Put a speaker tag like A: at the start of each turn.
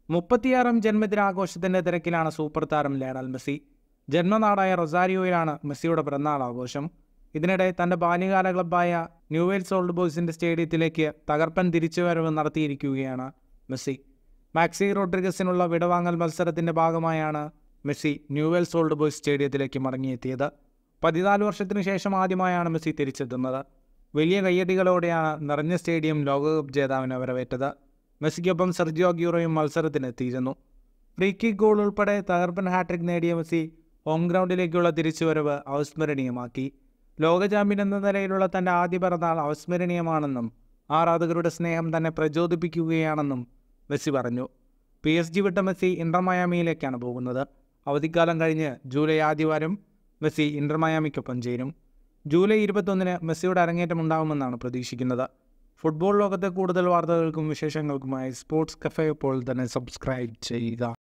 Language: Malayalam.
A: മുപ്പത്തിയാറാം ജന്മദിനാഘോഷത്തിന്റെ തിരക്കിലാണ് സൂപ്പർ താരം ലയണൽ മെസ്സി ജന്മനാടായ റൊസാരിയോയിലാണ് മെസ്സിയുടെ പിറന്നാൾ ആഘോഷം ഇതിനിടെ തന്റെ ബാല്യകാല ക്ലബ്ബായ ന്യൂവേൽസ് ഓൾഡ് ബോയ്സിന്റെ സ്റ്റേഡിയത്തിലേക്ക് തകർപ്പൻ തിരിച്ചുവരവ് നടത്തിയിരിക്കുകയാണ് മെസ്സി മാക്സി റോഡ്രിഗസിനുള്ള വിടവാങ്ങൽ മത്സരത്തിന്റെ ഭാഗമായാണ് മെസ്സി ന്യൂവേൽസ് ഓൾഡ് ബോയ്സ് സ്റ്റേഡിയത്തിലേക്ക് മടങ്ങിയെത്തിയത് പതിനാല് വർഷത്തിനു ശേഷം ആദ്യമായാണ് മെസ്സി തിരിച്ചെത്തുന്നത് വലിയ കയ്യടികളോടെയാണ് നിറഞ്ഞ സ്റ്റേഡിയം ലോകകപ്പ് ജേതാവിനെ വരവേറ്റത് മെസ്സിക്കൊപ്പം സെർജിയോ ഗ്യൂറോയും മത്സരത്തിനെത്തിയിരുന്നു ഫ്രീ കിക്ക് ഗോൾ ഉൾപ്പെടെ തകർപ്പൻ ഹാട്രിക് നേടിയ മെസ്സി ഹോം ഗ്രൗണ്ടിലേക്കുള്ള തിരിച്ചുവരവ് അവിസ്മരണീയമാക്കി ലോക ചാമ്പ്യൻ എന്ന നിലയിലുള്ള തൻ്റെ ആദ്യ പിറന്നാൾ അവിസ്മരണീയമാണെന്നും ആരാധകരുടെ സ്നേഹം തന്നെ പ്രചോദിപ്പിക്കുകയാണെന്നും മെസ്സി പറഞ്ഞു പി എസ് ജി വിട്ട മെസ്സി ഇന്റർ മയാമിയിലേക്കാണ് പോകുന്നത് അവധിക്കാലം കഴിഞ്ഞ് ജൂലൈ ആദ്യവാരം മെസ്സി ഇന്റർ മയാമിക്കൊപ്പം ചേരും ജൂലൈ ഇരുപത്തൊന്നിന് മെസ്സിയുടെ അരങ്ങേറ്റം ഉണ്ടാകുമെന്നാണ് പ്രതീക്ഷിക്കുന്നത് ഫുട്ബോൾ ലോകത്തെ കൂടുതൽ വാർത്തകൾക്കും വിശേഷങ്ങൾക്കുമായി സ്പോർട്സ് കഫേ ഇപ്പോൾ തന്നെ സബ്സ്ക്രൈബ് ചെയ്യുക